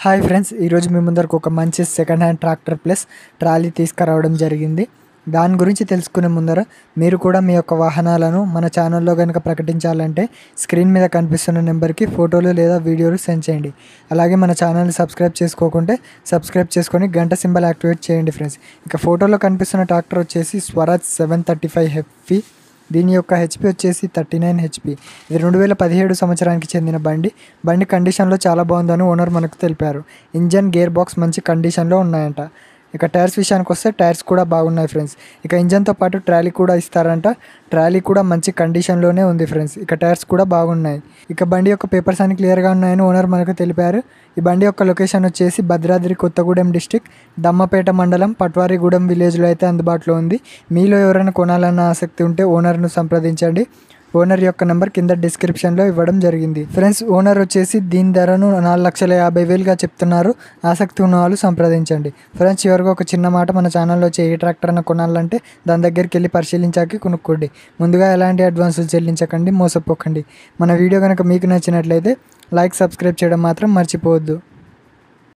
hi friends ఈరోజు మీ ముందరకు ఒక మంచి second hand tractor plus trolley తీసుకురావడం జరిగింది దాని గురించి తెలుసుకునే ముందర మీరు కూడా మీ యొక్క వాహనాలను మన ఛానల్లో కనుక ప్రకటించాలంటే స్క్రీన్ మీద కనిపిస్తున్న నెంబర్కి ఫోటోలు లేదా వీడియోలు సెండ్ చేయండి అలాగే మన ఛానల్ని సబ్స్క్రైబ్ చేసుకోకుంటే సబ్స్క్రైబ్ చేసుకొని గంట సింబల్ యాక్టివేట్ చేయండి ఫ్రెండ్స్ ఇక ఫోటోలో కనిపిస్తున్న ట్రాక్టర్ వచ్చేసి స్వరాజ్ సెవెన్ థర్టీ ఫైవ్ హెఫీ దీని యొక్క హెచ్పి వచ్చేసి థర్టీ నైన్ హెచ్పి ఇది రెండు వేల పదిహేడు సంవత్సరానికి చెందిన బండి బండి కండిషన్లో చాలా బాగుందని ఓనర్ మనకు తెలిపారు ఇంజన్ గేర్ బాక్స్ మంచి కండిషన్లో ఉన్నాయంట ఇక టైర్స్ విషయానికి వస్తే టైర్స్ కూడా బాగున్నాయి ఫ్రెండ్స్ ఇక ఇంజన్తో పాటు ట్రాలీ కూడా ఇస్తారంట ట్రాలీ కూడా మంచి కండిషన్లోనే ఉంది ఫ్రెండ్స్ ఇక టైర్స్ కూడా బాగున్నాయి ఇక బండి యొక్క పేపర్స్ అన్ని క్లియర్గా ఉన్నాయని ఓనర్ మనకు తెలిపారు ఈ బండి యొక్క లొకేషన్ వచ్చేసి భద్రాద్రి కొత్తగూడెం డిస్టిక్ దమ్మపేట మండలం పట్వారిగూడెం విలేజ్లో అయితే అందుబాటులో ఉంది మీలో ఎవరైనా కొనాలన్న ఆసక్తి ఉంటే ఓనర్ను సంప్రదించండి ఓనర్ యొక్క నెంబర్ కింద డిస్క్రిప్షన్లో ఇవ్వడం జరిగింది ఫ్రెండ్స్ ఓనర్ వచ్చేసి దీని ధరను నాలుగు లక్షల యాభై వేలుగా చెప్తున్నారు ఆసక్తి ఉన్న వాళ్ళు సంప్రదించండి ఫ్రెండ్స్ చివరిగా ఒక చిన్న మాట మన ఛానల్లో వచ్చే ఏ ట్రాక్టర్ అన్న కొనాలంటే దాని దగ్గరికి వెళ్ళి పరిశీలించాక కొనుక్కోండి ముందుగా ఎలాంటి అడ్వాన్సులు చెల్లించకండి మోసపోకండి మన వీడియో కనుక మీకు నచ్చినట్లయితే లైక్ సబ్స్క్రైబ్ చేయడం మాత్రం మర్చిపోవద్దు